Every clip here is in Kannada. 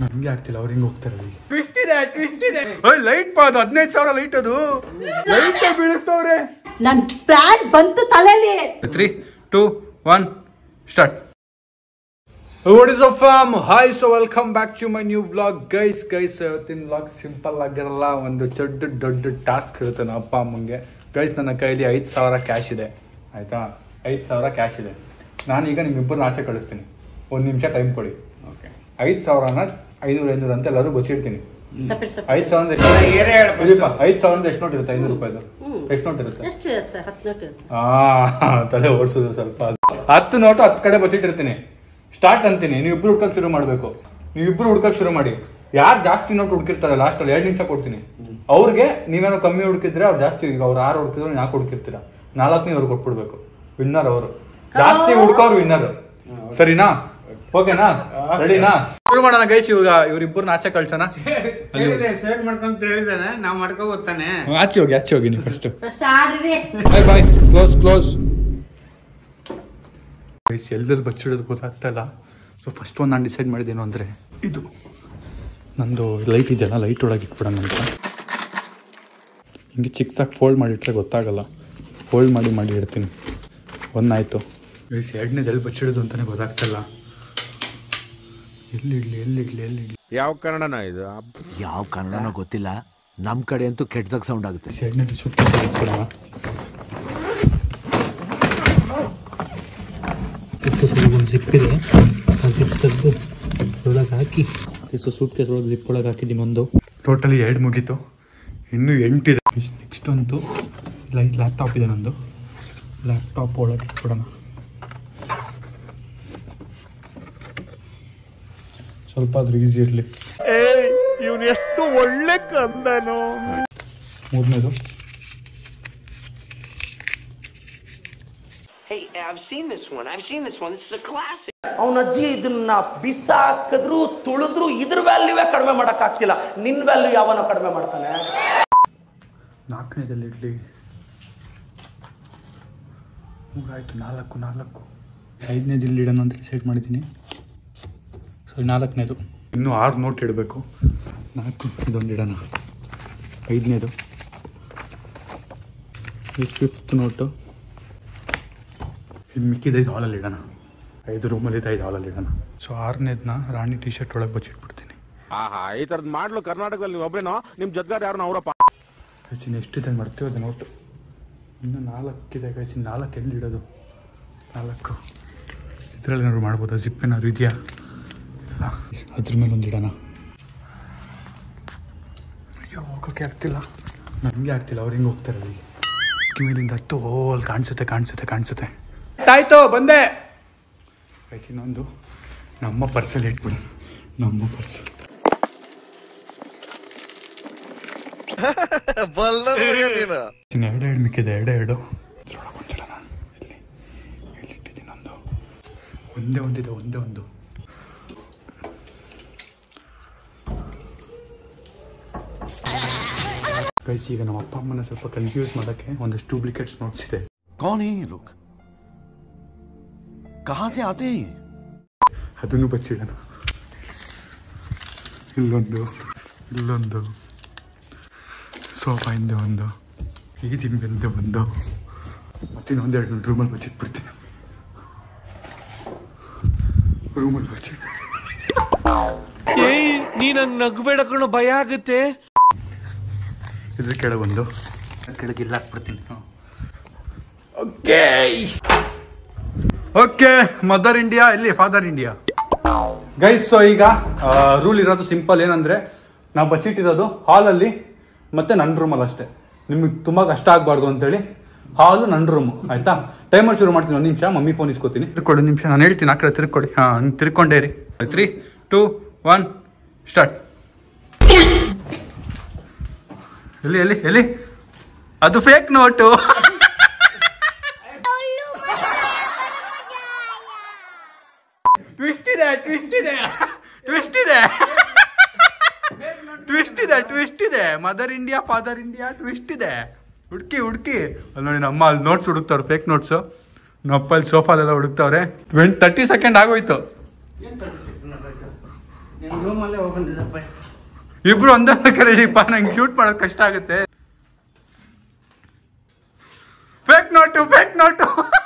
ನಮ್ಗೆ ಆಗ್ತಿಲ್ಲ ಅವ್ರು ಹಿಂಗೆ ಹೋಗ್ತಾರೆ ಟ್ವಿಸ್ಟ್ ಇದೆ ಟ್ವಿಸ್ಟ್ ಇದೆ ಲೈಟ್ ಪಾದ ಹದಿನೈದು ಸಾವಿರ ಲೈಟ್ ಅದು ಲೈಟ್ ಬೀಳಿಸ್ತವ್ರೆ ನನ್ ಪ್ಲಾನ್ ಬಂತು ತಲೆಯಲ್ಲಿ three two one start what is a farm hi so welcome back to my new vlog guys guys ಇವತ್ತಿನ ವ್ಲಾಗ್ ಸಿಂಪಲ್ ಆಗಿರಲ್ಲ ಒಂದು ದೊಡ್ಡ ದೊಡ್ಡ ಟಾಸ್ಕ್ ಇರುತ್ತೆ ನಮ್ಮ ಅಪ್ಪ ಅಮ್ಮಂಗೆ ಗೈಸ್ ನನ್ನ ಕೈಲಿ ಐದು ಸಾವಿರ ಕ್ಯಾಶ್ ಇದೆ ಆಯ್ತಾ ಐದು ಸಾವಿರ ಕ್ಯಾಶ್ ಇದೆ ನಾನೀಗ ನಿಮ್ಮಿಬ್ಬರನ್ನ ಆಚೆ ಕಳಿಸ್ತೀನಿ ಒಂದು ನಿಮಿಷ ಟೈಮ್ ಕೊಡಿ ಓಕೆ ಐದು ಸಾವಿರನ ಐನೂರು ಐನೂರು ಅಂತ ಎಲ್ಲರೂ ಗೊತ್ತಿರ್ತೀನಿ ಸಪ್ರೇಟ್ ಐದು ಸಾವಿರದ ಐದು ಸಾವಿರದ ಎಷ್ಟು ನೋಟ್ ಇರುತ್ತೆ ಐನೂರು ರೂಪಾಯಿದು ಎಷ್ಟು ನೋಟ್ ಇರುತ್ತೆ ಎಷ್ಟು ಇರುತ್ತೆ ಹತ್ತು ನೋಟ್ ಇರುತ್ತೆ ಆ ತಲೆ ಓಡಿಸೋದು ಸ್ವಲ್ಪ ಹತ್ತು ನೋಟು ಹತ್ತು ಕಡೆ ಬಚ್ಚಿಟ್ಟಿರ್ತೀನಿ ಸ್ಟಾರ್ಟ್ ಅಂತೀನಿ ನೀವಿಬ್ರು ಹುಡ್ಕಕ್ ಶುರು ಮಾಡ್ಬೇಕು ನೀವಿಬ್ರು ಹುಡ್ಕಕ್ ಶುರು ಮಾಡಿ ಯಾರು ಜಾಸ್ತಿ ನೋಟ್ ಹುಡುಕಿರ್ತಾರೆ ಲಾಸ್ಟ್ ಅಲ್ಲಿ ಎರಡು ನಿಮಿಷ ಕೊಡ್ತೀನಿ ಅವ್ರಿಗೆ ನೀವೇನೋ ಕಮ್ಮಿ ಹುಡುಕಿದ್ರೆ ಅವ್ರು ಜಾಸ್ತಿ ಈಗ ಅವ್ರು ಆರು ಹುಡುಕಿದ್ರು ನಾಲ್ಕು ಹುಡುಕಿರ್ತೀರ ನಾಲ್ಕನೇ ಅವ್ರು ಕೊಟ್ಬಿಡ್ಬೇಕು ವಿನ್ನರ್ ಅವರು ಜಾಸ್ತಿ ಹುಡ್ಕೋರು ವಿನ್ನರ್ ಸರಿನಾ ಓಕೆನಾ ರೆಡಿನಾ ಶುರು ಮಾಡೋಣ ಗೈಸ್ ಇವಾಗ ಇವ್ರಿಬ್ಬರನ್ನ ಆಚೆ ಕಳ್ಸೋಣ ಸೇವ್ ಮಾಡ್ಕೊಂತ ಹೇಳಿದಾನೆ ನಾವ್ ಮಾಡ್ಕೊ ಗೊತ್ತಾನೆ ಆಚೆ ಹೋಗಿ ಆಚೆ ಹೋಗಿ ನೀವು ಫಸ್ಟ್ ಫಸ್ಟ್ ಆಡ್ರಿ bye bye close close guys ಎಲ್ಲೆಲ್ಲಿ ಬಚ್ಚಿಡೋದು ಗೊತ್ತಾಗ್ತಲ್ಲ ಸೊ ಫಸ್ಟ್ ಒಂದು ನಾನು ಡಿಸೈಡ್ ಮಾಡಿದ್ದೇನು ಅಂದರೆ ಇದು ನಂದು ಲೈಟ್ ಇದೆಯಲ್ಲ ಲೈಟ್ ಒಳಗೆ ಇಟ್ಬಿಡೋಣ ಅಂತ ಹಿಂಗೆ ಚಿಕ್ಕದಾಗಿ ಫೋಲ್ಡ್ ಮಾಡಿಟ್ರೆ ಗೊತ್ತಾಗಲ್ಲ ಫೋಲ್ಡ್ ಮಾಡಿ ಮಾಡಿ ಇಡ್ತೀನಿ ಒಂದಾಯಿತು ಗೈಸ್ ಎರಡನೇದು ಎಲ್ಲಿ ಬಚ್ಚಿಡೋದು ಅಂತಲೇ ಗೊತ್ತಾಗ್ತಲ್ಲ ಎಲ್ಲಿಡ್ಲಿ ಎಲ್ಲಿಡ್ಲಿ ಎಲ್ಲಿಡ್ಲಿ ಯಾವ ಕನ್ನಡನ ಇದು ಯಾವ ಕನ್ನಡನೋ ಗೊತ್ತಿಲ್ಲ ನಮ್ ಕಡೆ ಅಂತೂ ಕೆಟ್ಟದಾಗ ಸೌಂಡ್ ಆಗುತ್ತೆ ಎರಡನೇದು ಸುಟ್ಟು ಇಟ್ಬಿಡೋಣ ಒಂದು ಜಿಪ್ ಇದೆ ಆ ಜಿಪ್ ತೆಗೆದು ಒಳಗೆ ಹಾಕಿ ಸೊ ಸೂಟ್ ಕೇಸ್ ಒಳಗೆ ಜಿಪ್ ಒಳಗೆ ಹಾಕಿದ್ದೀನಿ ಒಂದು ಟೋಟಲಿ ಎರಡು ಮುಗೀತು ಇನ್ನೂ ಎಂಟಿದೆ ನೆಕ್ಸ್ಟ್ ಅಂತೂ ಲೈಟ್ ಲ್ಯಾಪ್ಟಾಪ್ ಇದೆ ನಂದು ಲ್ಯಾಪ್ಟಾಪ್ ಒಳಗೆ ಇಟ್ಬಿಡೋಣ ಸ್ವಲ್ಪ ಆದ್ರೂ ಈಸಿ ಇರಲಿ ಇವನು ಎಷ್ಟು ಒಳ್ಳೆ ಕಂದನು ಮೂರನೇದು Hey, I've seen this one. I've seen this one. This is a classic. ಅವನ ಅಜ್ಜಿ ಇದನ್ನ ಬಿಸಾಕಿದ್ರು ತುಳಿದ್ರು ಇದ್ರ ವ್ಯಾಲ್ಯೂವೇ ಕಡಿಮೆ ಮಾಡಕ್ ಆಗ್ತಿಲ್ಲ ನಿನ್ ವ್ಯಾಲ್ಯೂ ಯಾವನ ಕಡಿಮೆ ಮಾಡ್ತಾನೆ ನಾಲ್ಕನೇದಲ್ಲಿ ಇಡ್ಲಿ ಮೂರಾಯಿತು ನಾಲ್ಕು ನಾಲ್ಕು ಐದನೇದು ಇಲ್ಲಿ ಇಡೋಣ ಅಂತ ಡಿಸೈಡ್ ಮಾಡಿದ್ದೀನಿ ಸೊ ನಾಲ್ಕನೇದು ಇನ್ನೂ ಆರು ನೋಟ್ ಇಡಬೇಕು ನಾಲ್ಕು ಇದೊಂದು ಇಡೋಣ ಐದನೇದು ಇದು ಫಿಫ್ತ್ ನೋಟು ಇನ್ನು ಮಿಕ್ಕಿದ ಐದು ಹಾಲಲ್ಲಿ ಇಡೋಣ ಐದು ರೂಮಲ್ಲಿ ಐದು ಹಾಲಲ್ಲಿ ಇಡೋಣ ಸೊ ಆರನೇದನ್ನ ರಾಣಿ ಟಿ ಶರ್ಟ್ ಒಳಗೆ ಬಚ್ಚಿಟ್ಬಿಡ್ತೀನಿ ಆಹಾ ಈ ತರದ್ ಮಾಡ್ಲು ಕರ್ನಾಟಕದಲ್ಲಿ ನೀವು ಒಬ್ರೇನೋ ನಿಮ್ ಜೊತೆಗಾರ ಯಾರು ಅವರಪ್ಪ ಕೈಸಿನ ಎಷ್ಟಿದೆ ಮರ್ತೀವದೆ ನೋಟು ಇನ್ನು ನಾಲ್ಕಿದೆ ಕೈಸಿನ ನಾಲ್ಕು ಎಲ್ಲಿ ಇಡೋದು ನಾಲ್ಕು ಇದರಲ್ಲಿ ಏನಾದ್ರು ಮಾಡ್ಬೋದಾ ಜಿಪ್ ಏನಾದ್ರು ಇದೆಯಾ ಇಲ್ಲ ಅದ್ರ ಮೇಲೆ ಒಂದು ಇಡೋಣ ಅಯ್ಯೋ ಹೋಗೋಕೆ ಆಗ್ತಿಲ್ಲ ನನಗೆ ಆಗ್ತಿಲ್ಲ ಅವ್ರು ಹಿಂಗೆ ಹೋಗ್ತಾರೆ ಅಲ್ಲಿಗೆ ಕಿವಿಲಿಂದ ಹತ್ತು ಓ ಅಲ್ಲಿ ಕಾಣಿಸುತ್ತೆ ಕಾಣಿಸುತ್ತೆ ಕಾಣಿಸುತ್ತೆ ಆಯ್ತು ಬಂದೆ ಕೈಸಿನೊಂದು ನಮ್ಮ ಪರ್ಸಲ್ಲಿ ಇಟ್ಬಿಡಿ ನಮ್ಮ ಪರ್ಸ್ ಇನ್ನು ಎರಡು ಎರಡು ಮಿಕ್ಕಿದೆ ಎರಡು ಎರಡು ಇದ್ರೊಳಗೆ ಒಂದಿಲ್ಲ ನಾನು ಎಲ್ಲಿ ಎಲ್ಲಿ ಇಟ್ಟಿದ್ದೀನಿ ಒಂದು ಒಂದೇ ಒಂದಿದೆ ಒಂದೇ ಒಂದು ಗೈಸ್ ಈಗ ನಮ್ಮ ಅಪ್ಪ ಅಮ್ಮನ ಸ್ವಲ್ಪ ಕನ್ಫ್ಯೂಸ್ ಮಾಡೋಕ್ಕೆ ಒಂದಷ್ಟು ಡೂಪ್ಲಿಕೇಟ್ಸ್ ನೋಟ್ಸ್ ಇದೆ कौन है ये लोग कहाँ से आते हैं ये ಅದನ್ನು ಬಚ್ಚಿಡೋಣ ಇಲ್ಲೊಂದು ಇಲ್ಲೊಂದು ಸೋಫಾ ಹಿಂದೆ ಒಂದು ಈ ದಿಂಬೆ ಹಿಂದೆ ಒಂದು ಮತ್ತಿನ್ನೊಂದೆರಡು ರೂಮಲ್ಲಿ ಬಚ್ಚಿಟ್ಬಿಡ್ತೀನಿ ರೂಮಲ್ಲಿ ಬಚ್ಚಿ ಏಯ್ ನೀ ನಂಗ್ ನಗ್ಬೇಡ ಕಣೋ ಭಯ ಆಗುತ್ತೆ ಇದ್ರ ಕೆಳಗೆ ಒಂದು ಕೆಳಗೆ ಇಲ್ಲ ಹಾಕ್ಬಿಡ್ತೀನಿ ಓಕೆ ಓಕೆ ಮದರ್ ಇಂಡಿಯಾ ಇಲ್ಲಿ ಫಾದರ್ ಇಂಡಿಯಾ ಗೈಸ್ ಸೊ ಈಗ ರೂಲ್ ಇರೋದು ಸಿಂಪಲ್ ಏನಂದ್ರೆ ನಾವು ಬಚ್ಚಿಟ್ಟಿರೋದು ಹಾಲಲ್ಲಿ ಮತ್ತೆ ನನ್ನ ರೂಮಲ್ಲಿ ಅಷ್ಟೇ ನಿಮಗೆ ತುಂಬಾ ಕಷ್ಟ ಆಗಬಾರ್ದು ಅಂತೇಳಿ ಹಾಲು ನನ್ನ ರೂಮು ಆಯ್ತಾ ಟೈಮರ್ ಶುರು ಮಾಡ್ತೀನಿ ಒಂದು ನಿಮಿಷ ಮಮ್ಮಿ ಫೋನ್ ಇಸ್ಕೊತೀನಿ ತಿರ್ಕೊಡಿ ನಿಮಿಷ ನಾನು ಹೇಳ್ತೀನಿ ಆ ಕಡೆ ತಿರ್ಕೊಡಿ ಹಾಂ ತಿರ್ಕೊಂಡೇ ರೀ ತ್ರೀ ಟೂ ಒನ್ ಸ್ಟಾರ್ಟ್ ಎಲ್ಲಿ ಎಲ್ಲಿ ಎಲ್ಲಿ ಅದು ಫೇಕ್ ನೋಟು ಟ್ವಿಸ್ಟ್ ಇದೆ ಟ್ವಿಸ್ಟ್ ಇದೆ ಟ್ವಿಸ್ಟ್ ಇದೆ ಟ್ವಿಸ್ಟ್ ಇದೆ ಟ್ವಿಸ್ಟ್ ಇದೆ mother India father India twist ಇದೆ ಹುಡುಕಿ ಹುಡುಕಿ ಅಲ್ಲಿ ನೋಡಿ ನಮ್ಮ ಅಲ್ಲಿ ನೋಟ್ಸ್ ಹುಡುಕ್ತವ್ರು ಫೇಕ್ ನೋಟ್ಸು ನಪ್ಪ ಅಲ್ಲಿ ಸೋಫಾಲೆಲ್ಲ ಹುಡುಕ್ತವ್ರೆ ಟ್ವೆಂಟ್ ತರ್ಟಿ ಸೆಕೆಂಡ್ ಆಗೋಯ್ತು ನಿಮ್ಮ ರೂಮಲ್ಲೇ ಹೋಗ್ಬಂದಿದ್ದಪ್ಪ ಇಬ್ರು ಒಂದೊಂದು ಕರೀರಿಪ್ಪ ನಂಗೆ ಶೂಟ್ ಮಾಡೋದು ಕಷ್ಟ ಆಗುತ್ತೆ ಫೇಕ್ ನೋಟು ಫೇಕ್ ನೋಟು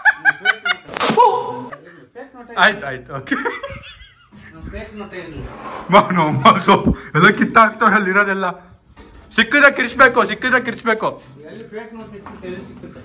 ಆಯ್ತು ಆಯ್ತು ಓಕೆ ಫೇಕ್ ನೋಟ್ ಏನು ಎಲ್ಲ ಕಿತ್ತಾಕ್ತವ್ರೆ ಅಲ್ಲಿ ಇರೋದೆಲ್ಲ ಸಿಕ್ಕಿದ್ರೆ ಕಿರ್ಚ್ಬೇಕು ಸಿಕ್ಕಿದ್ರೆ ಕಿರ್ಚ್ಬೇಕು ಎಲ್ಲಿ ಫೇಕ್ ನೋಟ್ ಇಟ್ಟು ಎಲ್ಲಿ ಸಿಕ್ಕುತ್ತೆ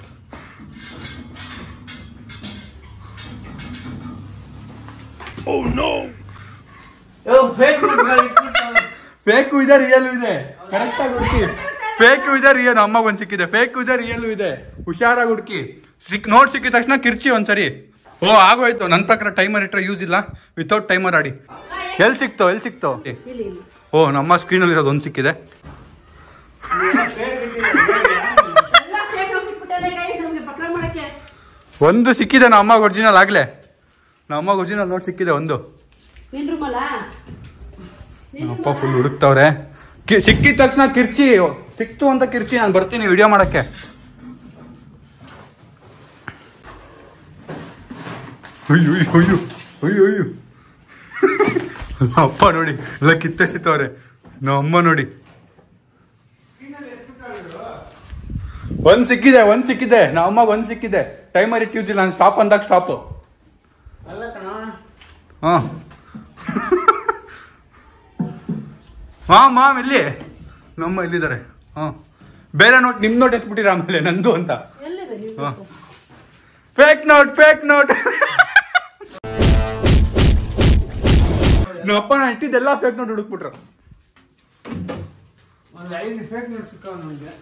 ಫೇಕ್ ನೋಟ್ಗಳು ಇಟ್ಬಿಟ್ಟು ಫೇಕು ಇದೆ ರಿಯಲ್ ಇದೆ ಕರೆಕ್ಟ್ ಆಗಿ ಹುಡುಕಿ ಫೇಕು ಇದೆ ರಿಯಲ್ ಅಮ್ಮಗ್ ಒಂದ್ ಸಿಕ್ಕಿದೆ ಫೇಕು ಇದೆ ರಿಯಲ್ ಇದೆ ಹುಷಾರಾಗಿ ಹುಡುಕಿ ಸಿಕ್ ನೋಟ್ ಸಿಕ್ಕಿದ ತಕ್ಷಣ ಕಿರ್ಚಿ ಒಂದ್ಸರಿ ಓ ಆಗೋಯ್ತು ನನ್ನ ಪ್ರಕಾರ ಟೈಮರ್ ಇಟ್ಟರೆ ಯೂಸ್ ಇಲ್ಲ ವಿತೌಟ್ ಟೈಮರ್ ಆಡಿ ಎಲ್ಲಿ ಸಿಕ್ತು ಎಲ್ಲಿ ಸಿಕ್ತು ಇಲ್ಲಿ ಇಲ್ಲಿ ಓ ನಮ್ಮ ಸ್ಕ್ರೀನಲ್ಲಿ ಇರೋದು ಒಂದು ಸಿಕ್ಕಿದೆ ಎಲ್ಲ ಫೇಕ್ ಹೋಗ್ಬಿಟ್ಟಿದೆ ಗೈಸ್ ನಮ್ಗೆ ಪಕ್ರ ಮಾಡಕ್ಕೆ ಒಂದು ಸಿಕ್ಕಿದೆ ನಮ್ಮ ಅಮ್ಮಗೆ ಒರಿಜಿನಲ್ ಆಗ್ಲೇ ನಮ್ಮ ಅಮ್ಮಗೆ ಒರಿಜಿನಲ್ ನೋಟ್ ಸಿಕ್ಕಿದೆ ಒಂದು ನಿನ್ ರೂಮಲ್ಲ ಅಪ್ಪ ಫುಲ್ ಹುಡುಕ್ತವ್ರೆ ಕಿ- ಸಿಕ್ಕಿದ ತಕ್ಷಣ ಕಿರ್ಚಿ ಸಿಕ್ತು ಅಂತ ಕಿರ್ಚಿ ನಾನು ಬರ್ತೀನಿ ವಿಡಿಯೋ ಮಾಡಕ್ಕೆ ಅಯ್ಯೋ ಅಯ್ಯೋ ಅಯ್ಯೋ ಅಯ್ಯೋ ಅಯ್ಯೋ ಅಪ್ಪ ನೋಡಿ ಎಲ್ಲ ಕಿತ್ತೆ ಸಿತ್ತವ್ರೆ ನಮ್ಮ ಅಮ್ಮ ನೋಡಿ ಒಂದ್ ಸಿಕ್ಕಿದೆ ಒಂದ್ ಸಿಕ್ಕಿದೆ ನಮ್ಮ ಅಮ್ಮಗೆ ಒಂದ್ ಸಿಕ್ಕಿದೆ ಟೈಮರ್ ಇಟ್ಟು ಯೂಸ್ ಇಲ್ಲ ನಾನು ಸ್ಟಾಪ್ ಅಂದಾಗ ಸ್ಟಾಪ್ ಅಲ್ಲ ಕಣ ಹಾ ಮಾಮ್ ಮಾಮ್ ಇಲ್ಲಿ ನಮ್ಮ ಇಲ್ಲಿದ್ದಾರೆ ಹಾ ಬೇರೆ ನೋಟ್ ನಿಮ್ ನೋಟ್ ಎತ್ಬಿಟ್ಟಿರ ಆಮೇಲೆ ನಂದು ಅಂತ ಎಲ್ಲಿದೆ ನೀವು ಹಾ ಫೇಕ್ ನೋಟ್ ಫೇಕ್ ನೋಟ್ ನಮ್ಮಪ್ಪ ನಾನು ಇಟ್ಟಿದ್ದೆಲ್ಲ ಫೇಕ್ ನೋಟ್ ಹುಡುಕ್ಬಿಟ್ರು ಒಂದು ಐದು ಫೇಕ್ ನೋಟ್ ಸಿಕ್ಕಾವ ನಮಗೆ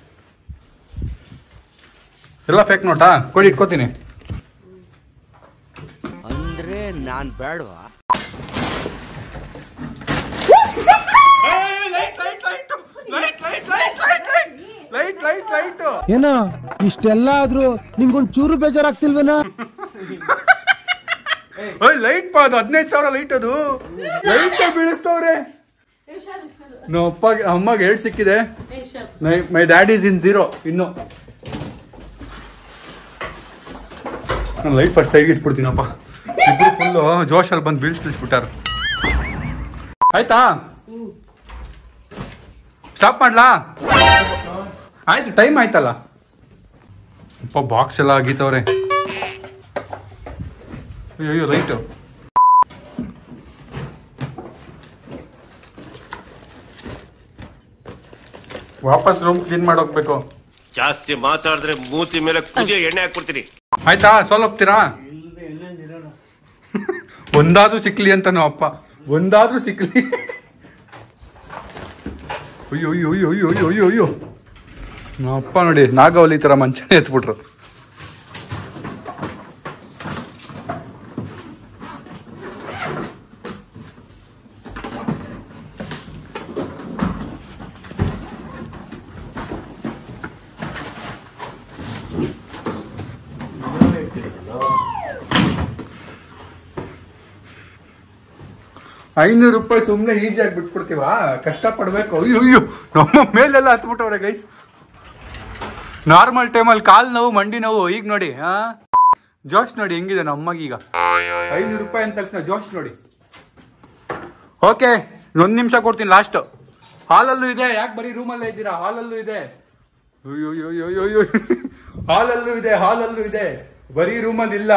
ಎಲ್ಲ ಫೇಕ್ ನೋಟಾ ಕೊಡಿ ಇಟ್ಕೋತೀನಿ ಅಂದ್ರೆ ನಾನ್ ಬೇಡವಾ ಲೈಟ್ ಲೈಟ್ ಲೈಟ್ ಏನ ಇಷ್ಟೆಲ್ಲ ಆದ್ರೂ ನಿಂಗೊಂದ್ ಚೂರು ಬೇಜಾರಾಗ್ತಿಲ್ವೇನ ಓಯ್ ಲೈಟ್ ಪಾ ಅದು ಹದಿನೈದು ಸಾವಿರ ಲೈಟ್ ಅದು ಲೈಟ್ ಬೀಳಿಸ್ತವ್ರೆ ನಮ್ಮ ಅಪ್ಪ ಅಮ್ಮಗೆ ಎರಡು ಸಿಕ್ಕಿದೆ my dad is in zero ಇನ್ನು ನಾನು ಲೈಟ್ ಫಸ್ಟ್ ಸೈಡ್ಗೆ ಇಟ್ಬಿಡ್ತೀನಪ್ಪ ಇಬ್ರು ಫುಲ್ಲು ಜೋಶಲ್ಲಿ ಬಂದು ಬೀಳ್ಸ್ ಬೀಳ್ಸ್ಬಿಟ್ಟಾರ ಆಯ್ತಾ ಸ್ಟಾಪ್ ಮಾಡ್ಲಾ ಆಯ್ತು ಟೈಮ್ ಆಯ್ತಲ್ಲ ಅಪ್ಪ ಬಾಕ್ಸ್ ಎಲ್ಲ ಆಗೀತವ್ರೆ ಅಯ್ಯೋ ಅಯ್ಯೋ ಲೈಟು ವಾಪಸ್ ರೂಮ್ ಕ್ಲೀನ್ ಮಾಡೋಗ್ಬೇಕು ಜಾಸ್ತಿ ಮಾತಾಡಿದ್ರೆ ಮೂತಿ ಮೇಲೆ ಕುದಿಯ ಎಣ್ಣೆ ಹಾಕ್ಬಿಡ್ತೀನಿ ಆಯ್ತಾ ಸೋಲ್ ಹೋಗ್ತೀರಾ ಒಂದಾದ್ರೂ ಸಿಕ್ಲಿ ಅಂತ ನಮ್ಮ ಅಪ್ಪ ಒಂದಾದ್ರೂ ಸಿಕ್ಲಿ ಅಯ್ಯೋ ಅಯ್ಯೋ ಅಯ್ಯೋ ಅಯ್ಯೋ ಅಯ್ಯೋ ಅಯ್ಯೋ ಅಯ್ಯೋ ನಮ್ಮ ಅಪ್ಪ ನೋಡಿ ನಾಗವಲ್ಲಿ ತರ ಮಂಚನೆ ಎತ್ಬಿಟ್ರು ಐನೂರು ರೂಪಾಯಿ ಸುಮ್ಮನೆ ಈಸಿಯಾಗಿ ಬಿಟ್ಬಿಡ್ತೀವಾ ಕಷ್ಟ ಪಡ್ಬೇಕು ಅಯ್ಯೋ ಅಯ್ಯೋ ನಮ್ಮ ಮೇಲೆಲ್ಲ ಹತ್ಬಿಟ್ಟವ್ರೆ ಗೈಸ್ ನಾರ್ಮಲ್ ಟೈಮಲ್ಲಿ ಕಾಲ್ ನೋವು ಮಂಡಿ ನೋವು ಈಗ ನೋಡಿ ಹಾ ಜೋಶ್ ನೋಡಿ ಹೆಂಗಿದೆ ನಮ್ಮ ಅಮ್ಮಗೀಗ ಐನೂರು ರೂಪಾಯಿ ಅಂದ ತಕ್ಷಣ ಜೋಶ್ ನೋಡಿ ಓಕೆ ಒಂದು ನಿಮಿಷ ಕೊಡ್ತೀನಿ ಲಾಸ್ಟ್ ಹಾಲಲ್ಲೂ ಇದೆ ಯಾಕೆ ಬರೀ ರೂಮಲ್ಲೇ ಇದ್ದೀರಾ ಹಾಲಲ್ಲೂ ಇದೆ ಅಯ್ಯೋ ಅಯ್ಯೋ ಅಯ್ಯೋ ಅಯ್ಯೋ ಹಾಲಲ್ಲೂ ಇದೆ ಹಾಲಲ್ಲೂ ಇದೆ ಬರೀ ರೂಮಲ್ಲಿ ಇಲ್ಲ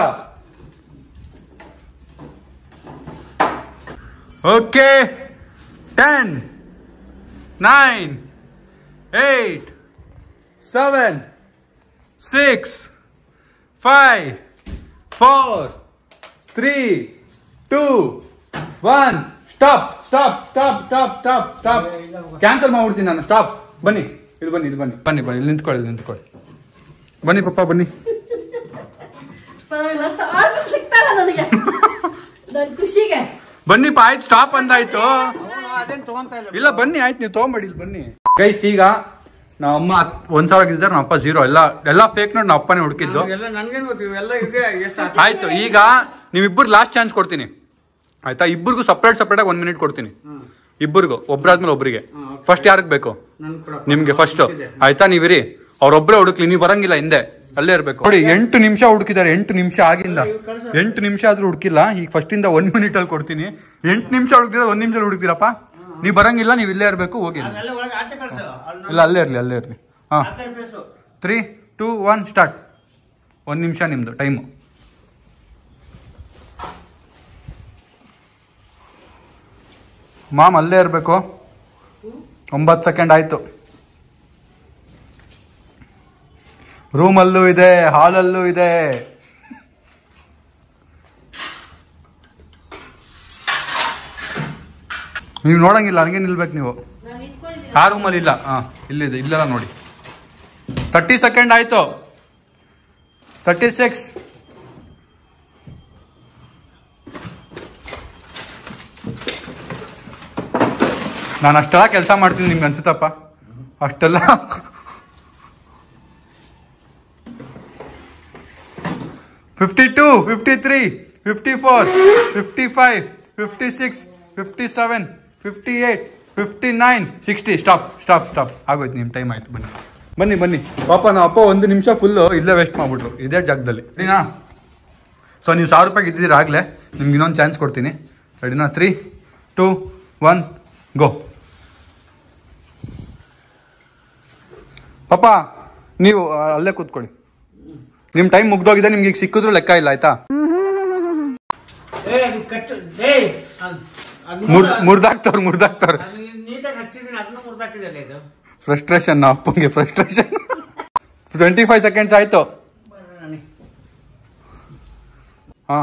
okay ten nine eight seven six five four three two one stop stop stop stop stop stop cancel ಮಾಡ್ಬಿಡ್ತೀನಿ ನಾನು ಸ್ಟಾಪ್ ಬನ್ನಿ ಇಲ್ಲಿ ಬನ್ನಿ ಇಲ್ಲಿ ಬನ್ನಿ ಬನ್ನಿ ಬನ್ನಿ ಇಲ್ಲಿ ನಿಂತ್ಕೊಳ್ಳಿ ಇಲ್ಲಿ ನಿಂತ್ಕೊಳ್ಳಿ ಬನ್ನಿ ಪಪ್ಪ ಬನ್ನಿ ಪರವಾಗಿಲ್ಲ ಸಾಕು ಸಿಗ್ತಲ್ಲ ನನಗೆ ನನ್ನ ಖುಷಿಗೆ ಬನ್ನಿಪ್ಪ ಆಯ್ತು ಸ್ಟಾಪ್ ಅಂದಾಯ್ತು ಅದೇನು ತಗೊಂತ ಇಲ್ಲ ಇಲ್ಲ ಬನ್ನಿ ಆಯ್ತು ನೀವು ತೊಗೊಂಬೇಡಿ ಇಲ್ಲಿ ಬನ್ನಿ ಗೈಸ್ ಈಗ ನಮ್ಮ ಅಮ್ಮ ಹತ್- ಒಂದ್ ಸಾವಿರ ಇದ್ದಾರೆ ನಮ್ಮ ಅಪ್ಪ ಜೀರೋ ಎಲ್ಲ ಎಲ್ಲ ಫೇಕ್ ನೋಡಿ ನಮ್ಮ ಅಪ್ಪನೇ ಹುಡುಕಿದ್ದು ಎಲ್ಲ ನನ್ಗೇನು ಗೊತ್ತು ಇವೆಲ್ಲ ಇದೆ ಎಷ್ಟು ಆಯ್ತು ಈಗ ನೀವಿಬ್ಬರು ಲಾಸ್ಟ್ ಚಾನ್ಸ್ ಕೊಡ್ತೀನಿ ಆಯ್ತಾ ಇಬ್ಬರಿಗೂ ಸಪ್ರೇಟ್ ಸಪ್ರೇಟ್ ಆಗಿ ಒಂದ್ ಮಿನಿಟ್ ಕೊಡ್ತೀನಿ ಇಬ್ಬರಿಗೂ ಒಬ್ರಾದ್ಮೇಲೆ ಒಬ್ರಿಗೆ ಹಾ, okay. ಫಸ್ಟ್ ಯಾರಿಗೆ ಬೇಕು ನನ್ ಕೂಡ ನಿಮ್ಗೆ ಫಸ್ಟ್ ಇದೆ. ಆಯ್ತಾ ನೀವಿರಿ ಅವ್ರೊಬ್ರೇ ಹುಡುಕ್ಲಿ ನೀವು ಬರಂಗಿಲ್ಲ ಹಿಂದೆ ಅಲ್ಲೇ ಇರ್ಬೇಕು ನೋಡಿ ಎಂಟು ನಿಮಿಷ ಹುಡುಕಿದ್ದಾರೆ ಎಂಟು ನಿಮಿಷ ಆಗಿಂದ ಎಂಟು ನಿಮಿಷ ಆದ್ರೂ ಹುಡುಕಿಲ್ಲ ಈಗ ಫಸ್ಟ್ ಇಂದ ಒನ್ ಮಿನಿಟ್ ಅಲ್ಲಿ ಕೊಡ್ತೀನಿ ಎಂಟು ನಿಮಿಷ ಹುಡುಕಿದ್ರೆ ಒಂದ್ ನಿಮಿಷ ಹುಡುಕ್ತೀರಪ್ಪ ನೀವು ಬರಂಗಿಲ್ಲ ನೀವು ಇಲ್ಲೇ ಇರ್ಬೇಕು ಹೋಗಿ ಅಲ್ಲ ಒಳಗೆ ಆಚೆ ಕಳ್ಸು ಅವ್ಳನ್ನ ಇಲ್ಲ ಅಲ್ಲೇ ಇರ್ಲಿ ಅಲ್ಲೇ ಇರ್ಲಿ ಹಾ ಆ ಕಡೆ face three two one start ಒಂದು ನಿಮಿಷ ನಿಮ್ಮದು ಟೈಮು ಮಾಮ್ ಅಲ್ಲೇ ಇರಬೇಕು ಒಂಬತ್ತು ಸೆಕೆಂಡ್ ಆಯಿತು ರೂಮಲ್ಲೂ ಇದೆ ಹಾಲಲ್ಲೂ ಇದೆ ನೀವು ನೋಡಂಗಿಲ್ಲ ಹಂಗೆ ನಿಲ್ಬೇಕು ನೀವು ನಾನು ಇಟ್ಕೊಂಡಿದ್ದೀನಿ ಆ ರೂಮಲ್ಲಿ ಇಲ್ಲ ಹಾಂ ಇಲ್ಲಿದೆ ಇಲ್ಲೆಲ್ಲ ನೋಡಿ ತರ್ಟಿ ಸೆಕೆಂಡ್ ಆಯ್ತು ತರ್ಟಿ ಸಿಕ್ಸ್ ನಾನು ಅಷ್ಟೆಲ್ಲ ಕೆಲಸ ಮಾಡ್ತೀನಿ ನಿಮ್ಗೆ ಅನ್ಸುತ್ತಪ್ಪ ಅಷ್ಟೆಲ್ಲ fifty two fifty three fifty four fifty five fifty six fifty seven fifty eight fifty nine sixty stop stop stop ಆಗೋಯ್ತು ನಿಮ್ಮ ಟೈಮ್ ಆಯ್ತು ಬನ್ನಿ ಬನ್ನಿ ಬನ್ನಿ ಪಾಪ ನಮ್ಮ ಅಪ್ಪ ಒಂದು ನಿಮಿಷ ಫುಲ್ಲು ಇಲ್ಲೇ ವೇಸ್ಟ್ ಮಾಡ್ಬಿಟ್ರು ಇದೇ ಜಾಗದಲ್ಲಿ ರೆಡಿನಾ ಸೊ ನೀವು ಸಾವಿರ ರೂಪಾಯಿ ಗೆದ್ದಿದ್ದೀರ ಆಗಲೇ ನಿಮ್ಗೆ ಇನ್ನೊಂದು ಚಾನ್ಸ್ ಕೊಡ್ತೀನಿ ರೆಡಿನಾ ತ್ರೀ ಟೂ ಒನ್ ಗೋ ಪಾಪ ನೀವು ಆ, ಅಲ್ಲೇ ಕೂತ್ಕೊಳ್ಳಿ ನಿಮ್ಮ ಟೈಮ್ ಮುಗ್ದೋಗಿದೆ ನಿಮ್ಗೆ ಈಗ ಸಿಕ್ಕಿದ್ರು ಲೆಕ್ಕ ಇಲ್ಲ ಆಯ್ತಾ ಏ ಅದು ಕಟ್ಟು ಏ ಅದ್- ಅದ್ ಮುರ್ದ್ ನೋಡು. ಮುರ್ದಾಕ್ತವ್ರು ಮುರ್ದಾಕ್ತವ್ರು ಅದು ನೀಟಾಗಿ ಹಚ್ಚಿದ್ದೀನಿ ಅದನ್ನ ಮುರ್ದಾಕಿದಲ್ಲ ಇದು ಫ್ರಸ್ಟ್ರೇಷನ್ ಅಪ್ಪಂಗೆ ಫ್ರಸ್ಟ್ರೇಷನ್ ಟ್ವೆಂಟಿ ಫೈವ್ ಸೆಕೆಂಡ್ಸ್ ಆಯ್ತು ಹಾ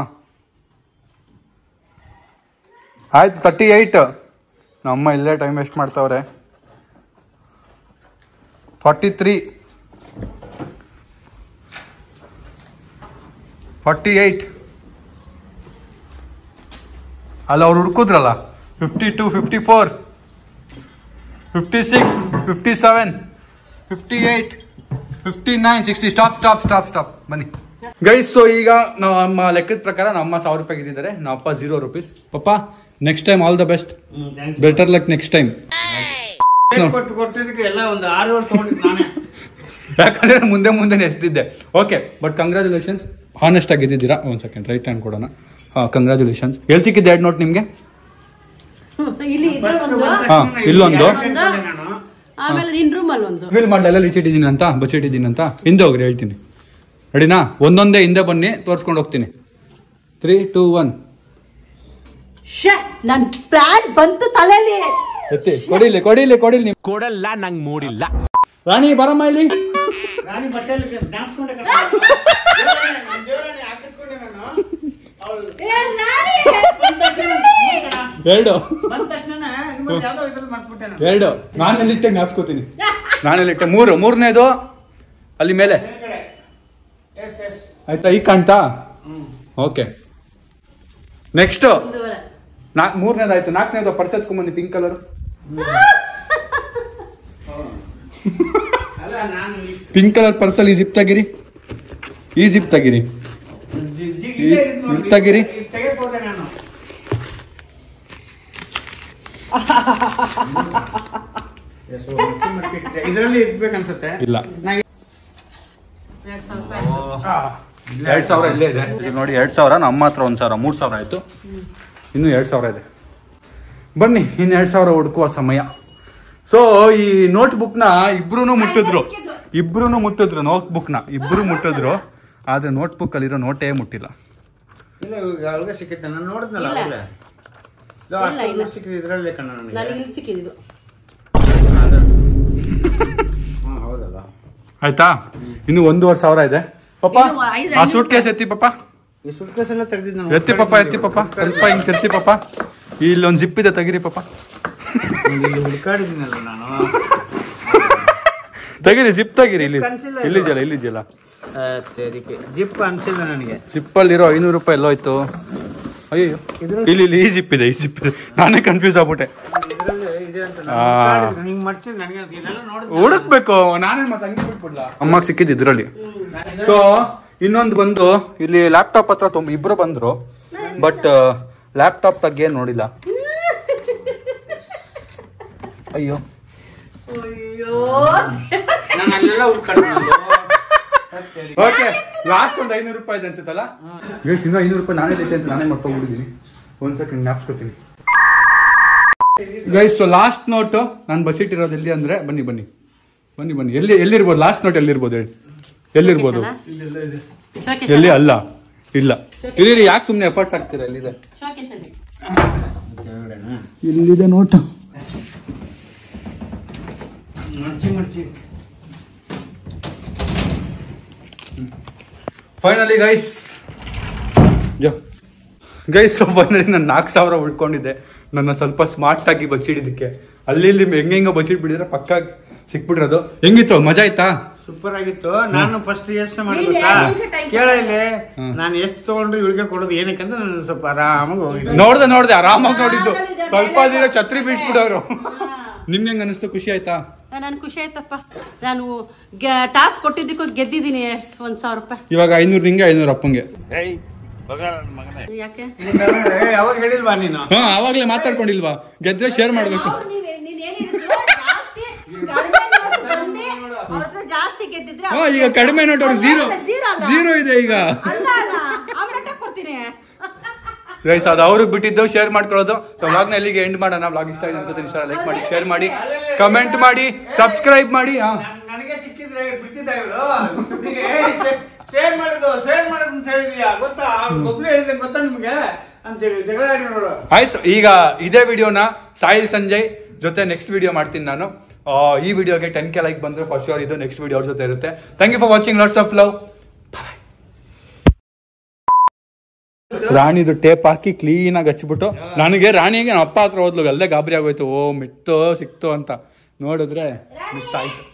ಆಯ್ತು ತರ್ಟಿ ಏಯ್ಟ್ ನಮ್ಮ ಇಲ್ಲೇ ಟೈಮ್ ವೇಸ್ಟ್ ಮಾಡ್ತಾವ್ರೆ ಫಾರ್ಟಿ ತ್ರೀ ಫಾರ್ಟಿ ಏಯ್ಟ್ ಅಲ್ಲ ಅವ್ರು ಹುಡ್ಕುದ್ರಲ್ಲ fifty two fifty four fifty six fifty seven fifty eight fifty nine sixty stop stop stop stop ಬನ್ನಿ ಗೈಸ್ ಸೊ ಈಗ ನಮ್ಮ ಲೆಕ್ಕದ ಪ್ರಕಾರ ನಮ್ಮ ಸಾವಿರ ರೂಪಾಯಿ ಗೆದ್ದಿದ್ದಾರೆ ನಮ್ಮ ಅಪ್ಪ ಜೀರೋ ರುಪೀಸ್ ಪಪ್ಪ next time all the best better luck next time ಕೊಟ್ಟು ಕೊಟ್ಟಿದ್ದಕ್ಕೆ ಎಲ್ಲ ಒಂದು ಆರು ವರ್ಷ ತಗೊಂಡಿದ್ದು ನಾನೇ ಯಾಕಂದ್ರೆ ನಾನ್ ಮುಂದೆ ಮುಂದೆ ಎಸ್ತಿದ್ದೆ ಓಕೆ ಬಟ್ ಕಂಗ್ರ್ಯಾಚುಲೇಷನ್ಸ್ ಹಾನೆಸ್ಟ್ ಆಗಿ ಗೆದ್ದಿದ್ದೀರಾ ಒಂದು ಸೆಕೆಂಡ್ ರೈಟ್ ಹ್ಯಾಂಡ್ ಕೊಡೋಣ ಹಾಂ ಕಂಗ್ರ್ಯಾಚುಲೇಷನ್ಸ್ ಎಲ್ಲಿ ಸಿಕ್ಕಿದ್ದು ಎರಡು ನೋಟ್ ನಿಮಗೆ ಇಲ್ಲಿ ಇದ್ರಲ್ಲಿ ಒಂದು ಹಾ, ಇಲ್ಲೊಂದು. ಒಂದು ಆಮೇಲೆ ನಿನ್ ರೂಮ್ ಅಲ್ಲಿ ಒಂದು ಫಿಲ್ ಮಾಡಿ ಎಲ್ಲ ಇಟ್ಟಿದ್ದೀನಿ ಅಂತ ಬಚ್ಚಿಟ್ಟಿದ್ದೀನಿ ಅಂತ ಹಿಂದೆ ಹೋಗ್ರಿ ಹೇಳ್ತೀನಿ ರೆಡಿನಾ ಒಂದೊಂದೇ ಹಿಂದೆ ಬನ್ನಿ ತೋರಿಸ್ಕೊಂಡು ಹೋಗ್ತೀನಿ ತ್ರೀ ಟೂ ಒನ್ ಶೇ ನನ್ ಪ್ಲಾನ್ ಬಂತು ತಲೆಯಲ್ಲಿ ಎತ್ತಿ ಕೊಡಿಲಿ ಕೊಡಿಲಿ ಕೊಡಿಲಿ ನೀವು ಕೊಡಲ್ಲ ನಂಗ್ ಮೂಡಿಲ್ಲ ರಾಣಿ ಬರಮ್ಮ ಇಲ್ಲಿ ರಾಣಿ ಬಟ್ಟೆಯಲ್ಲಿ ಜ್ಞಾಪಿಸ್ಕೊಂಡೆ ಕಣ ದೇವರಾಣಿ ಹಾಕಿಸ್ಕೊಂಡೆ ನಾನು ಅವಳು ಎರಡು ಬಂದ ತಕ್ಷಣ ಇನ್ನೊಂದು ಯಾವ್ದೋ ಇದ್ರಲ್ಲಿ ಮರ್ತ್ಬಿಟ್ಟೆ ನಾನು ಎರಡು ನಾನು ಎಲ್ಲಿಟ್ಟೆ ಜ್ಞಾಪಿಸ್ಕೋತೀನಿ ನಾನು ಎಲ್ಲಿಟ್ಟೆ ಮೂರು ಮೂರನೇದು ಅಲ್ಲಿ ಮೇಲೆ ಮೇಲ್ಗಡೆ ಎಸ್ ಎಸ್ ಆಯ್ತಾ ಈಗ ಕಾಣ್ತಾ ಓಕೆ ನೆಕ್ಸ್ಟ್ ಒಂದೂವರೆ. ನಾಲ್ಕು ಮೂರನೇದಾಯ್ತು ನಾಲ್ಕನೇದು ಪರ್ಸ್ ಎತ್ಕೊಂಬನ್ನಿ ಪಿಂಕ್ ಕಲರ್ ಅಲ್ಲ ನಾನು ಇಷ್ಟು ಪಿಂಕ್ ಕಲರ್ ಪರ್ಸಲ್ಲಿ ಜಿಪ್ ತೆಗಿರಿ ಈ ಜಿಪ್ ತೆಗಿರಿ ಜಿ- ಜಿ- ಇಲ್ಲೇ ಇದ್ ನೋಡಿ. ಇದ್ ತೆಗೀರಿ. ಇದ್ ತೆಗೆದ್ ಹೋದೆ ನಾನು Yes, ಓ, ಮಸ್ತಿ ಮಸ್ತಿ ಇಟ್ಟಿದೆ. ಇದರಲ್ಲಿ ಇರ್ಬೇಕನ್ಸುತ್ತೆ ಇಲ್ಲ ನಂಗೆ ಎರಡ್ ಸಾವಿರ ರೂಪಾಯಿ. ಎರಡ್ ಸಾವಿರ ಇಲ್ಲೇ ಇದೆ ಇದು ನೋಡಿ ಎರಡ್ ಸಾವಿರ ನಮ್ಮ ಹತ್ರ ಒಂದ್ ಸಾವಿರ ಮೂರ್ ಸಾವಿರ ಆಯ್ತು ಇನ್ನು ಎರಡ್ ಸಾವಿರ ಇದೆ ಬನ್ನಿ ಇನ್ನು ಎರಡ್ ಸಾವಿರ ಹುಡುಕುವ ಸಮಯ ಸೊ ಈ ನೋಟ್ ಬುಕ್ ನ ಇಬ್ರು ಮುಟ್ಟಿದ್ರು ಇಬ್ರು ಮುಟ್ಟಿದ್ರು ನೋಟ್ ಬುಕ್ ನ ಇಬ್ರು ಮುಟ್ಟಿದ್ರು ಆದ್ರೆ ನೋಟ್ ಬುಕ್ ಅಲ್ಲಿರೋ ನೋಟೇ ಮುಟ್ಟಿಲ್ಲ ಇಲ್ಲ ಇವಾಗ ಅಲ್ಗ ಸಿಕ್ಕಿತ್ತೆ ನಾನು ನೋಡಿದ್ನಲ್ಲ ಇಲ್ಲ. ಅವಾಗ್ಲೇ. ಇದು ಇಲ್ಲ, ಅಷ್ಟು ಇಲ್ಲ. ಸಿಕ್ಕಿದೆ ಇದರಲ್ಲೇ ಕಣ ನನಗೆ ನನಗೆ ಇಲ್ಲಿ ಸಿಕ್ಕಿದ್ದು ಹಾ ಹೌದಲ್ಲ ಆಯ್ತಾ ಇನ್ನು ಒಂದೂವರೆ ಸಾವಿರ ಇದೆ ಪಾಪ ಇನ್ನು ಐದು- ಆ ಸೂಟ್ ಕೇಸ್ ಎತ್ತಿ ಪಾಪ ಈ ಸುಟ್ಕೇಸ್ ಎಲ್ಲ ತೆಗ್ದಿದ್ದು ನಾನು ಎತ್ತಿ ಪಾಪ ಎತ್ತಿ ಪಾಪ ಸ್ವಲ್ಪ ಹಿಂಗ್ ತಿರ್ಸಿ ಪಾಪ ಇಲ್ಲೊಂದ್ ಜಿಪ್ ಇದೆ ತೆಗಿರಿ ಪಾಪ ಇಲ್ಲಿ ಹುಡುಕಾಡಿದ್ದೀನಲ್ಲ ನಾನು ತೆಗಿರಿ ಜಿಪ್ ತೆಗಿರಿ ಇಲ್ಲಿ ಕನ್ಸಿಲ್ಲ ಇದು. ಇಲ್ಲಿದೆಯಲ್ಲ ಇಲ್ಲಿದೆಯಲ್ಲ ಆ, ತೆರಿಗೆ ಜಿಪ್ ಅನ್ಸಿಲ್ಲ ನನಗೆ ಜಿಪ್ಪಲ್ಲಿರೋ ಐನೂರು ರೂಪಾಯಿ ಎಲ್ಲೋಯ್ತು ಅಯ್ಯೋ ಇಲ್ಲಿ ಇಲ್ಲಿ ಈ ಜಿಪ್ ಇದೆ ಈ ಜಿಪ್ ಇದೆ ನಾನೇ ಕನ್ಫ್ಯೂಸ್ ಆಗ್ಬಿಟ್ಟೆ ಇದರಲ್ಲಿ ಇದೆ ಅಂತ ಆ. ನಾನು ಹಿಂಗ್ ಮಾಡ್ತಿದ್ದೆ ನನಗೆ ಇದೆಲ್ಲ ನೋಡಿದ್ರೆ ಹುಡುಕ್ಬೇಕು ನಾನೇ ಮತ್ತೆ ಹಂಗೆ ಬಿಟ್ಬಿಡ್ಲ ಅಮ್ಮಗೆ ಸಿಕ್ಕಿದ್ದು ಇದ್ರಲ್ಲಿ ಸೊ ಇನ್ನೊಂದು ಬಂದು ಇಲ್ಲಿ ಲ್ಯಾಪ್ಟಾಪ್ ಹತ್ರ ತುಂಬ ಇಬ್ರು ಬಂದ್ರು ಬಟ್ ಲ್ಯಾಪ್ಟಾಪ್ ತಗ್ಗೆ ನೋಡಿಲ್ಲ ಅಯ್ಯೋ ಅಯ್ಯೋ ನಾನು ಅಲ್ಲೆಲ್ಲ ಹುಡ್ಕಾಡ್ದೆ ಓಕೆ ಲಾಸ್ಟ್ ಒಂದು ಐನೂರು ರೂಪಾಯಿ ಅನ್ಸುತ್ತಲ್ಲ ಗೈಸ್ ಇನ್ನೂ ಐನೂರು ರೂಪಾಯಿ ನಾನೇ ಐತೆ ಅಂತ ನಾನೇ ಮಾಡ್ಕೊಂಡ್ಬಿಟ್ಟಿದ್ದೀನಿ ಒಂದ್ ಸೆಕೆಂಡ್ ಜ್ಞಾಪಿಸ್ಕೊತೀನಿ ಗೈಸ್ ಸೊ ಲಾಸ್ಟ್ ನೋಟು ನಾನು ಬಸಿಟ್ಟಿರೋದು ಎಲ್ಲಿ ಅಂದ್ರೆ ಬನ್ನಿ ಬನ್ನಿ ಬನ್ನಿ ಬನ್ನಿ ಎಲ್ಲಿ ಎಲ್ಲಿರ್ಬೋದು ಲಾಸ್ಟ್ ನೋಟ್ ಎಲ್ಲಿರ್ಬೋದು ಹೇಳಿ ಎಲ್ಲಿರ್ಬೋದು ಎಲ್ಲಿ ಅಲ್ಲ ಇಲ್ಲ ಇಲ್ಲಿ ಯಾಕೆ ಸುಮ್ಮನೆ ಎಫರ್ಟ್ಸ್ ಆಗ್ತೀರಾ ಎಲ್ಲಿದೆ ಇಲ್ಲಿದೆ ನೋಟು ಫೈನಲಿ ಗೈಸ್ ಜೋ ಗೈಸ್ ಫೈನಲಿ ನಾನು ನಾಲ್ಕು ಸಾವಿರ ಉಳ್ಕೊಂಡಿದ್ದೆ ನನ್ನ ಸ್ವಲ್ಪ ಸ್ಮಾರ್ಟ್ ಆಗಿ ಬಚ್ಚಿಡಿದಕ್ಕೆ ಅಲ್ಲಿ ಇಲ್ಲಿ ಹೆಂಗೆಂಗ ಬಚ್ಚಿಟ್ಬಿಟ್ಟಿದ್ರೆ ಪಕ್ಕ ಸಿಕ್ಬಿಟ್ಟಿರೋದು ಹೆಂಗಿತ್ತು ಮಜಾ ಆಯ್ತಾ ಸೂಪರ್ ಆಗಿತ್ತು ನಾನು ಫಸ್ಟ್ ಯೋಚನೆ ಮಾಡ್ಬೇಕಾ ಕೇಳ ಇಲ್ಲಿ ನಾನು ಎಷ್ಟು ತಗೊಂಡ್ರು ಇವಳಿಗೆ ಕೊಡೋದು ಏನಕ್ಕೆ ಅಂತ ನಾನು ಸ್ವಲ್ಪ ಆರಾಮಾಗಿ ಹೋಗಿದ್ದೆ ನೋಡ್ದೆ ನೋಡ್ದೆ ಆರಾಮಾಗಿ ನೋಡಿದ್ದು ಸ್ವಲ್ಪ ದಿನ ಛತ್ರಿ ಬೀಳ್ಸ್ಬಿಡೋರು ನಿಮ್ಗೆ ಹೆಂಗ್ ಅನಿಸ್ತು ಖುಷಿ ಆಯ್ತಾ ನನ್ ಖುಷಿ ಆಯ್ತಪ್ಪ ನಾನು ಟಾಸ್ಕ್ ಕೊಟ್ಟಿದ್ದಕ್ಕೂ ಗೆದ್ದಿದ್ದೀನಿ ಎಷ್ಟ್ ಒಂದ್ ಸಾವಿರ ರೂಪಾಯಿ ಇವಾಗ ಐನೂರು ನಿಂಗೆ ಐನೂರು ಅಪ್ಪಂಗೆ ಯಾಕೆ ಏ, ಯಾವಾಗ ಹೇಳಿಲ್ವಾ ನೀನು ಹಾ ಆವಾಗ್ಲೇ ಮಾತಾಡ್ಕೊಂಡಿಲ್ವಾ ಗೆದ್ರೆ ಶೇರ್ ಮಾಡ್ಬೇಕು ಅವ್ರು ನೀವ್- ನೀನ್ ಏನಿದ್ರು ಜಾಸ್ತಿ ಕಡಿಮೆ ನೋಟ್ ಬಂದು ಅವ್ರ ಹತ್ರ ಜಾಸ್ತಿ ಗೆದ್ದಿದ್ರೆ ಹಾ ಈಗ ಕಡಿಮೆ ನೋಟ್ ಅವ್ರು ಝೀರೋ ಝೀರೋ ಅಲ್ಲ ಝೀರೋ ಇದೆ ಈಗ ಅಲ್ಲ ಅಲ್ಲ ಆಮೇಲೆ ಕೊಡ್ತೀನಿ ಗೈಸ್ ಅದು ಅವ್ರಿಗೆ ಬಿಟ್ಟಿದ್ದು ಶೇರ್ ಮಾಡ್ಕೊಳ್ಳೋದು ವ್ಲಾಗ್ನ ಎಲ್ಲಿಗೆ ಎಂಡ್ ಮಾಡೋಣ ವ್ಲಾಗ್ ಇಷ್ಟ ಆಗಿದೆ ಅಂತ ಇಷ್ಟ ಲೈಕ್ ಮಾಡಿ ಶೇರ್ ಮಾಡಿ ಕಮೆಂಟ್ ಮಾಡಿ ಸಬ್ಸ್ಕ್ರೈಬ್ ಮಾಡಿ ಹಾ ನನಗೆ ಸಿಕ್ಕಿದ್ರೆ ಬಿಟ್ಟಿದ್ದ ಇವಳು ಶೇರ್ ಮಾಡೋದು ಶೇರ್ ಮಾಡೋದು ಅಂತ ಹೇಳಿದ್ಯಾ ಗೊತ್ತಾ ಒಬ್ನೇ ಹೇಳಿದೆ ಗೊತ್ತಾ ನಿಮ್ಗೆ ಅಂತ ಹೇಳಿ ಜಗಳ ಆಡಿ ನೋಡು ಆಯ್ತು ಈಗ ಇದೇ ವಿಡಿಯೋನ ಸಾಯಿಲ್ ಸಂಜಯ್ ಜೊತೆ ನೆಕ್ಸ್ಟ್ ವಿಡಿಯೋ ಮಾಡ್ತೀನಿ ನಾನು ಆ, ಈ ವಿಡಿಯೋಗೆ ಟೆನ್ ಕೆ ಲೈಕ್ ಬಂದ್ರೆ ಫಸ್ಟ್ ಶೋರ್ ಇದು ನೆಕ್ಸ್ಟ್ ವಿಡಿಯೋ ಅವ್ರ ಜೊತೆ ಇರುತ್ತೆ thank you for watching lots of love ರಾಣಿದು ಟೇಪ್ ಹಾಕಿ ಕ್ಲೀನ್ ಆಗಿ ಹಚ್ಬಿಟ್ಟು ನನಗೆ ರಾಣಿಗೆ ನಮ್ಮ ಅಪ್ಪ ಹತ್ರ ಹೋದ್ಲು ಅಲ್ಲೇ ಗಾಬರಿ ಆಗೋಯ್ತು ಓ ಮಿಟ್ಟು ಸಿಕ್ತು ಅಂತ ನೋಡಿದ್ರೆ ಮಿಸ್ ಆಯ್ತು